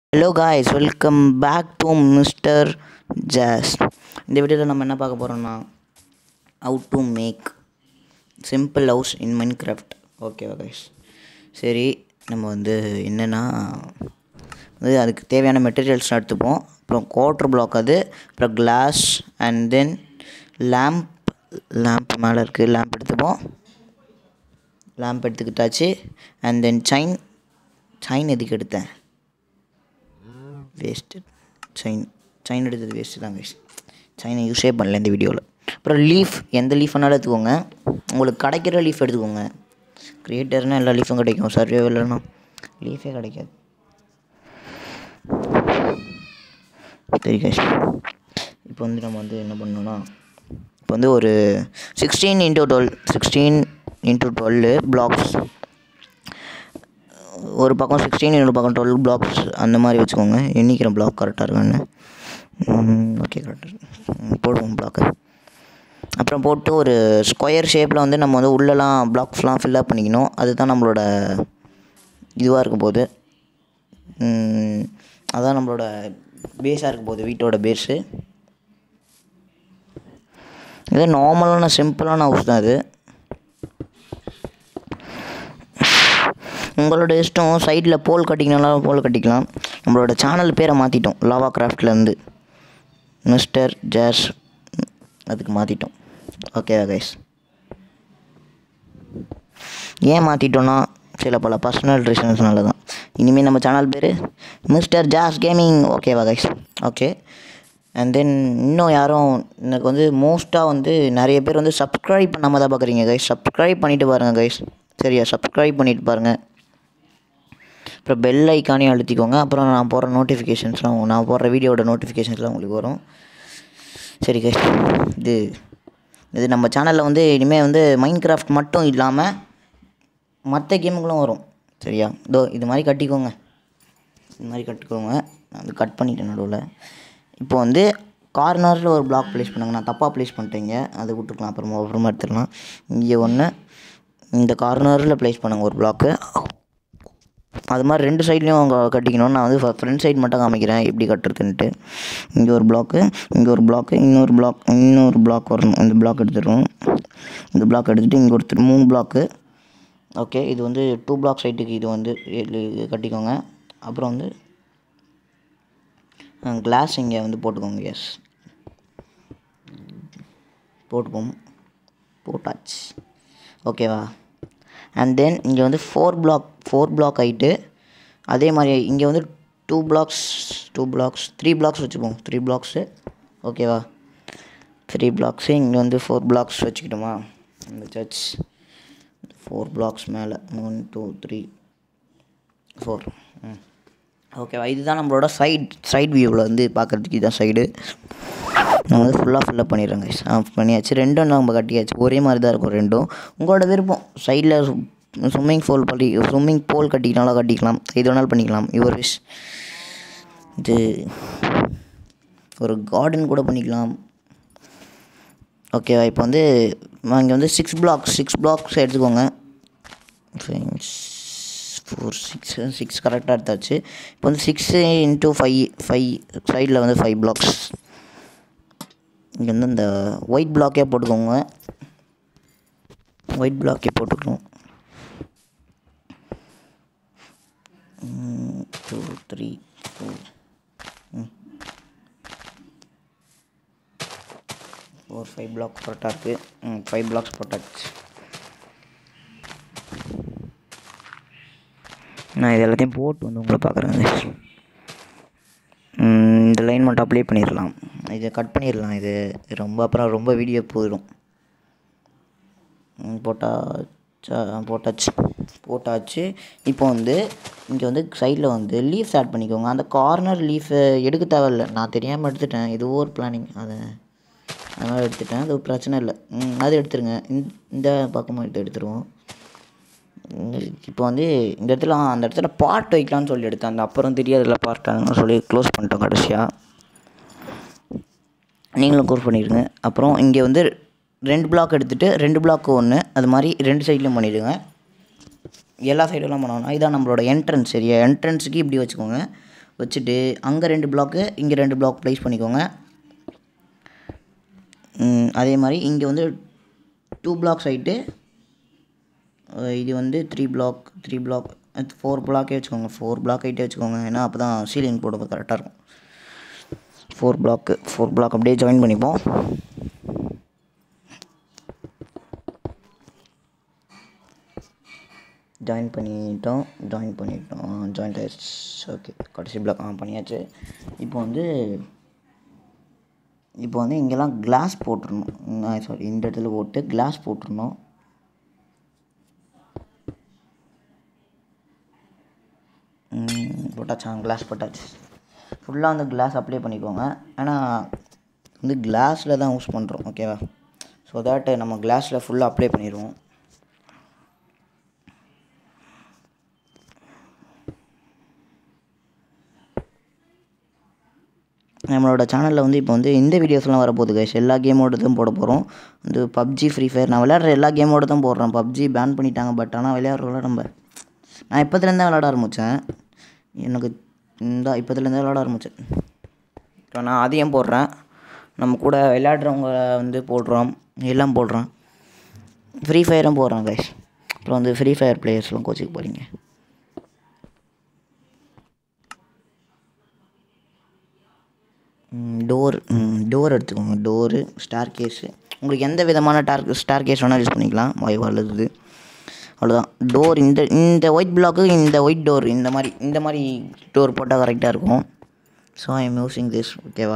hello guys welcome back to mister Jazz இந்த வீடியோவில் நம்ம என்ன பார்க்க போகிறோம்னா how to make simple house in Minecraft ஓகேவா கைஸ் சரி நம்ம வந்து என்னென்னா வந்து அதுக்கு தேவையான மெட்டீரியல்ஸ் எடுத்துப்போம் அப்புறம் குவார்ட்ரு பிளாக் அது அப்புறம் glass and then lamp lamp மேலே இருக்குது லேம்ப் எடுத்துப்போம் லேம்ப் எடுத்துக்கிட்டாச்சு அண்ட் தென் சைன் சைன் எதுக்கு எடுத்தேன் வேஸ்ட்டு செயின் செயின் எடுத்தது வேஸ்ட்டு தான் வேஸ்ட் செயினை யூஸே பண்ணல இந்த வீடியோவில் அப்புறம் லீஃப் எந்த லீஃப் வேணாலும் எடுத்துக்கோங்க உங்களுக்கு கிடைக்கிற லீஃப் எடுத்துக்கோங்க க்ரியேட்டர்னால் எல்லா லீஃபும் கிடைக்கும் சர்வே இல்லைன்னா லீஃபே கிடைக்காது சரி கைஸ் இப்போ வந்து நம்ம வந்து என்ன பண்ணணும்னா இப்போ வந்து ஒரு sixteen into twelve sixteen into twelve blocks ஒரு பக்கம் சிக்ஸ்டீன் இன்னொரு பக்கம் டுவெல் பிளாக்ஸ் அந்த மாதிரி வச்சுக்கோங்க எண்ணிக்கிற பிளாக் கரெக்டாக இருக்கான்னு ஓகே கரெக்டாக போடுவோம் பிளாக்கு அப்புறம் போட்டு ஒரு ஸ்கொயர் ஷேப்பில் வந்து நம்ம வந்து உள்ளெல்லாம் பிளாக்ஸ்லாம் ஃபில்லப் பண்ணிக்கணும் அதுதான் நம்மளோட இதுவாக இருக்க போகுது அதான் நம்மளோட பேஸாக இருக்க போகுது வீட்டோட பேஸு இது நார்மலான சிம்பிளான ஹவுஸ் தான் இது உங்களோட இஷ்டம் சைடில் போல் கட்டிக்கனாலும் போல் கட்டிக்கலாம் நம்மளோட சேனல் பேரை மாற்றிட்டோம் லாவா கிராஃப்ட்லேருந்து மிஸ்டர் ஜாஸ் அதுக்கு மாற்றிட்டோம் ஓகேவா கைஸ் ஏன் மாற்றிட்டோன்னா சில பல பர்சனல் ரீசன்ஸ்னால தான் இனிமேல் நம்ம சேனல் பேர் மிஸ்டர் ஜாஸ் கேமிங் ஓகேவா கைஸ் ஓகே அண்ட் தென் இன்னும் யாரும் எனக்கு வந்து மோஸ்ட்டாக வந்து நிறைய பேர் வந்து சப்ஸ்கிரைப் பண்ணாமல் தான் பார்க்குறீங்க கைஸ் சப்ஸ்கிரைப் பண்ணிவிட்டு பாருங்கள் கைஸ் சரியா சப்ஸ்கிரைப் பண்ணிவிட்டு பாருங்கள் அப்புறம் பெல் ஐக்கானையும் அழுத்திக்கோங்க அப்புறம் நான் போடுற நோட்டிஃபிகேஷன்ஸ்லாம் நான் போடுற வீடியோட நோட்டிஃபிகேஷன்ஸ்லாம் உங்களுக்கு வரும் சரி கைஸ் இது இது நம்ம சேனலில் வந்து இனிமேல் வந்து மைண்ட் கிராஃப்ட் மட்டும் இல்லாமல் மற்ற கேமுகளும் வரும் சரியா இதோ இது மாதிரி கட்டிக்கோங்க இது மாதிரி கட்டிக்கோங்க நான் வந்து கட் பண்ணிட்டேன் நடுவில் இப்போ வந்து கார்னரில் ஒரு பிளாக் ப்ளேஸ் பண்ணுங்க நான் தப்பாக ப்ளேஸ் பண்ணிட்டேங்க அதை விட்டுக்கலாம் அப்புறமா அப்புறமா எடுத்துடலாம் இங்கே ஒன்று இந்த கார்னரில் ப்ளேஸ் பண்ணுங்கள் ஒரு பிளாக்கு அது மாதிரி ரெண்டு சைட்லேயும் அவங்க கட்டிக்கணும் நான் வந்து ஃப்ரண்ட் சைடு மட்டும் காமிக்கிறேன் எப்படி கட்டுறதுன்ட்டு இங்கே ஒரு பிளாக்கு இங்கே ஒரு பிளாக்கு இன்னொரு பிளாக் இன்னொரு பிளாக் வரணும் இந்த பிளாக் எடுத்துடுவோம் இந்த பிளாக் எடுத்துகிட்டு இங்கே ஒருத்தர் மூணு பிளாக்கு ஓகே இது வந்து டூ பிளாக் சைட்டுக்கு இது வந்து கட்டிக்கோங்க அப்புறம் வந்து கிளாஸ் இங்கே வந்து போட்டுக்கோங்க எஸ் போட்டுப்போம் போட்டாச்சு ஓகேவா அண்ட் தென் இங்கே வந்து ஃபோர் பிளாக் ஃபோர் பிளாக் ஆகிட்டு அதே மாதிரி இங்கே வந்து two blocks two blocks three blocks வச்சுப்போம் த்ரீ பிளாக்ஸு ஓகேவா த்ரீ பிளாக்ஸு இங்கே வந்து ஃபோர் பிளாக்ஸ் வச்சுக்கிட்டோமா இந்த சர்ச் ஃபோர் பிளாக்ஸ் மேலே ஒன் டூ த்ரீ ஃபோர் ம் ஓகேவா இதுதான் நம்மளோட சைட் சைட் வியூவில் வந்து பார்க்குறதுக்கு இதுதான் சைடு நான் வந்து ஃபுல்லாக ஃபில்லப் பண்ணிடுறேன் கைஸ் ஆஃப் பண்ணியாச்சு ரெண்டும் நம்ம கட்டியாச்சு ஒரே மாதிரி தான் இருக்கும் ரெண்டும் உங்களோட விருப்பம் சைடில் ஸ்விம்மிங் பூல் பண்ணி ஸ்விம்மிங் பூல் கட்டிக்கினாலும் கட்டிக்கலாம் எது வேணாலும் பண்ணிக்கலாம் யுவர் விஷ் இது ஒரு கார்டன் கூட பண்ணிக்கலாம் ஓகேவா இப்போ வந்து இங்கே வந்து சிக்ஸ் பிளாக்ஸ் சிக்ஸ் பிளாக்ஸ் எடுத்துக்கோங்க ஃபோர் சிக்ஸ் சிக்ஸ் கரெக்டாக எடுத்தாச்சு இப்போ வந்து சிக்ஸு இன்ட்டு ஃபைவ் ஃபைவ் சைடில் வந்து ஃபைவ் பிளாக்ஸ் இங்கே வந்து இந்த ஒயிட் பிளாக்கே போட்டுக்கோங்க ஒயிட் பிளாக்கே போட்டுக்கணும் two three four four five block கரெக்டாக இருக்குது ம் ஃபைவ் பிளாக்ஸ் போட்டாச்சு நான் இது எல்லாத்தையும் போட்டு வந்து உங்களை பார்க்குறேங்க இந்த லைன் மட்டும் அப்ளை பண்ணிடலாம் இதை கட் பண்ணிடலாம் இது ரொம்ப அப்புறம் ரொம்ப வீடியோ போயிடும் போட்டாச்சா போட்டாச்சு போட்டாச்சு இப்போ வந்து இங்கே வந்து சைடில் வந்து லீஃப்ஸ் ஆட் பண்ணிக்கோங்க அந்த கார்னர் லீஃபை எடுக்க தேவையில்ல நான் தெரியாமல் எடுத்துட்டேன் இது ஒரு பிளானிங் அதை அதனால் எடுத்துட்டேன் அது பிரச்சனை இல்லை அது எடுத்துருங்க இந்த பக்கமாக எடுத்து எடுத்துருவோம் இப்போ வந்து இந்த இடத்துல அந்த இடத்துல பாட் வைக்கலாம்னு சொல்லி எடுத்தேன் அந்த அப்புறம் தெரியாதுல பார்ட்டான்னு சொல்லி க்ளோஸ் பண்ணிட்டோம் கடைசியாக நீங்களும் க்ளோஸ் பண்ணிடுங்க அப்புறம் இங்கே வந்து ரெண்டு பிளாக் எடுத்துகிட்டு ரெண்டு பிளாக்கு ஒன்று அது மாதிரி ரெண்டு சைட்லையும் பண்ணிவிடுங்க எல்லா சைடெல்லாம் பண்ணணும் இதான் நம்மளோட என்ட்ரன்ஸ் சரியா என்ட்ரன்ஸுக்கு இப்படி வச்சுக்கோங்க வச்சுட்டு அங்கே ரெண்டு பிளாக்கு இங்கே ரெண்டு பிளாக் ப்ளேஸ் பண்ணிக்கோங்க ம், அதே மாதிரி இங்கே வந்து டூ பிளாக்ஸ் ஹைட்டு இது வந்து three block three block four பிளாக்கே வச்சுக்கோங்க ஃபோர் பிளாக் ஹைட்டே வச்சுக்கோங்க ஏன்னா அப்போ தான் சீலிங் போடும்போது கரெக்டாக இருக்கும் ஃபோர் பிளாக்கு ஃபோர் பிளாக் அப்படியே ஜாயின் பண்ணிப்போம் ஜாயின் பண்ணிட்டோம் ஜாயின் பண்ணிட்டோம் ஜாயின் ஆயிடுச்சு ஓகே கடைசி பிளாக் ஆ பண்ணியாச்சு இப்போ வந்து இப்போ வந்து இங்கெல்லாம் கிளாஸ் போட்டுருணும் சாரி இந்த இடத்துல போட்டு கிளாஸ் போட்டுருணும் போட்டாச்சா கிளாஸ் போட்டாச்சு ஃபுல்லாக வந்து கிளாஸ் அப்ளை பண்ணிக்கோங்க ஆனால் வந்து கிளாஸில் தான் யூஸ் பண்ணுறோம் ஓகேவா ஸோ தட் நம்ம கிளாஸில் ஃபுல்லாக அப்ளை பண்ணிடுவோம் நம்மளோட சேனலில் வந்து இப்போ வந்து இந்த வீடியோஸ்லாம் வரப்போகுது கைஸ் எல்லா கேமோடதும் போட போகிறோம் வந்து பப்ஜி ஃப்ரீ ஃபயர் நான் விளையாடுற எல்லா கேமோட தான் போடுறேன் பப்ஜி பேன் பண்ணிட்டாங்க பட் ஆனால் விளையாடுறோம்ல நம்ம நான் இப்போத்துலேருந்தே விளையாட ஆரம்பித்தேன் எனக்கு இந்த இப்போத்துலேருந்தே விளையாட ஆரம்பித்தேன் இப்போ நான் அதையும் போடுறேன் நம்ம கூட விளையாடுறவங்க வந்து போடுறோம் எல்லாம் போடுறோம் ஃப்ரீ ஃபயரும் போடுறோம் கைஸ் அப்புறம் வந்து ஃப்ரீ ஃபயர் பிளேயர்ஸ்லாம் கோச்சிக்கு போகிறீங்க டோர் டோர் எடுத்துக்கோங்க டோரு ஸ்டார் கேஸு உங்களுக்கு எந்த விதமான டார் ஸ்டார் கேஸ் வேணால் யூஸ் பண்ணிக்கலாம் வாய்வா அல்லது அவ்வளோதான் டோர் இந்த இந்த ஒயிட் பிளாக்கு இந்த ஒயிட் டோர் இந்த மாதிரி இந்த மாதிரி டோர் போட்டால் கரெக்டாக இருக்கும் so I am using this ஓகேவா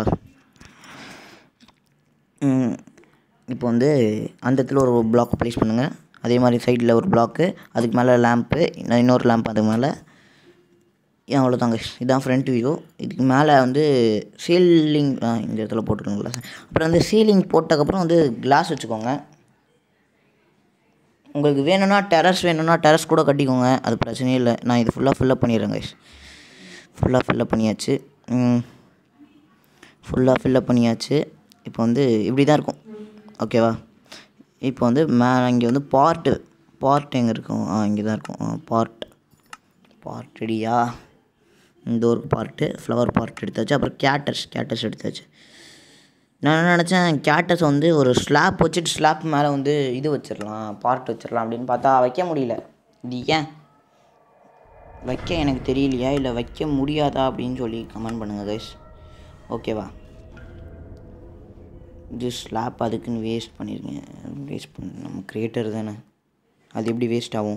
இப்போ வந்து அந்த இடத்துல ஒரு பிளாக் ப்ளேஸ் பண்ணுங்கள் அதே மாதிரி சைடில் ஒரு பிளாக்கு அதுக்கு மேலே லேம்ப்பு இன்னொரு லேம்ப் அதுக்கு மேலே ஏன் அவ்வளோதாங்க இதான் ஃப்ரண்ட் வியூ இதுக்கு மேலே வந்து சீலிங் இந்த இடத்துல போட்டுருங்களா அப்புறம் வந்து சீலிங் போட்டதுக்கப்புறம் வந்து கிளாஸ் வச்சுக்கோங்க உங்களுக்கு வேணும்னா டெரஸ் வேணும்னா டெரஸ் கூட கட்டிக்கோங்க அது பிரச்சனையே இல்லை நான் இது ஃபுல்லாக ஃபில்லப் பண்ணிடுறேன் கைஸ் ஃபுல்லாக ஃபில்லப் பண்ணியாச்சு ஃபுல்லாக ஃபில்லப் பண்ணியாச்சு இப்போ வந்து இப்படி தான் இருக்கும் ஓகேவா இப்போ வந்து மே இங்கே வந்து பார்ட்டு பார்ட் எங்கே இருக்கும் ஆ இங்கே தான் இருக்கும் பார்ட் பார்ட் ரெடியா இந்த ஒரு பார்ட்டு ஃப்ளவர் பார்ட் எடுத்தாச்சு அப்புறம் கேட்டர்ஸ் கேட்டர்ஸ் எடுத்தாச்சு நான் என்ன நினச்சேன் கேட்டஸ் வந்து ஒரு ஸ்லாப் வச்சுட்டு ஸ்லாப் மேலே வந்து இது வச்சிடலாம் பார்ட் வச்சிடலாம் அப்படின்னு பார்த்தா வைக்க முடியல இது ஏன் வைக்க எனக்கு தெரியலையா இல்லை வைக்க முடியாதா அப்படின்னு சொல்லி கமெண்ட் பண்ணுங்கள் கைஸ் ஓகேவா இது ஸ்லாப் அதுக்குன்னு வேஸ்ட் பண்ணிருங்க வேஸ்ட் பண்ண நம்ம கிரியேட்டர் தானே அது எப்படி வேஸ்ட் ஆகும்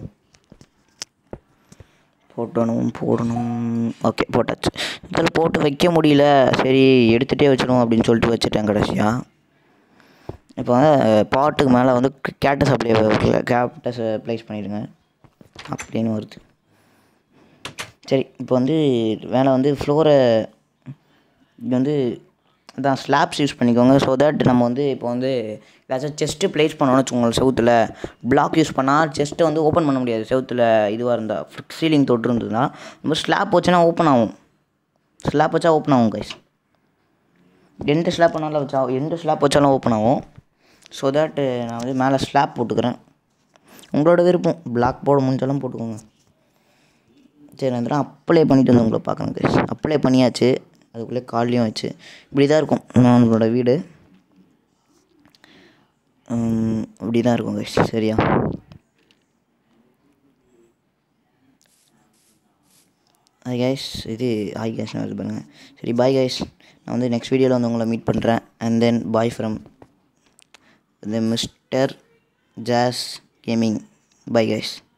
போட்டணும் போடணும் ஓகே போட்டாச்சு இதில் போட்டு வைக்க முடியல சரி எடுத்துகிட்டே வச்சிடும் அப்படின்னு சொல்லிட்டு வச்சுட்டேன் கடைசியாக இப்போ வந்து பாட்டுக்கு மேலே வந்து கேட்டஸ் அப்ளை கேட்டஸ் ப்ளேஸ் பண்ணிடுங்க அப்படின்னு வருது சரி இப்போ வந்து மேலே வந்து ஃப்ளோரை இது வந்து அதான் ஸ்லாப்ஸ் யூஸ் பண்ணிக்கோங்க ஸோ தட் நம்ம வந்து இப்போ வந்து ஏதாச்சும் செஸ்ட்டு ப்ளேஸ் பண்ணோன்னு வச்சுக்கோங்க செவுத்தில் பிளாக் யூஸ் பண்ணால் செஸ்ட்டை வந்து ஓப்பன் பண்ண முடியாது செவுத்தில் இதுவாக இருந்தால் சீலிங் தொட்டு இருந்ததுன்னா நம்ம ஸ்லாப் வச்சுனா ஓப்பன் ஆகும் ஸ்லாப் வச்சா ஓப்பன் ஆகும் கைஸ் எந்த ஸ்லாப் பண்ணாலும் வச்சா எந்த ஸ்லாப் வச்சாலும் ஓப்பன் ஆகும் ஸோ தட் நான் வந்து மேலே ஸ்லாப் போட்டுக்கிறேன் உங்களோட விருப்பம் பிளாக் போட முடிஞ்சாலும் போட்டுக்கோங்க சரி நான் அப்ளை பண்ணிட்டு வந்து உங்களை பார்க்குறேன் கைஸ் அப்ளை பண்ணியாச்சு அதுக்குள்ளே கால்லையும் வச்சு இப்படி தான் இருக்கும் நம்மளோட வீடு இப்படி தான் இருக்கும் கைஸ் சரியா ஹாய் கைஸ் இது ஹாய் கைஸ் நான் இது பண்ணுங்கள் சரி பாய் கைஸ் நான் வந்து நெக்ஸ்ட் வீடியோவில் வந்து உங்களை மீட் பண்ணுறேன் and then bye from the mister Jazz gaming bye guys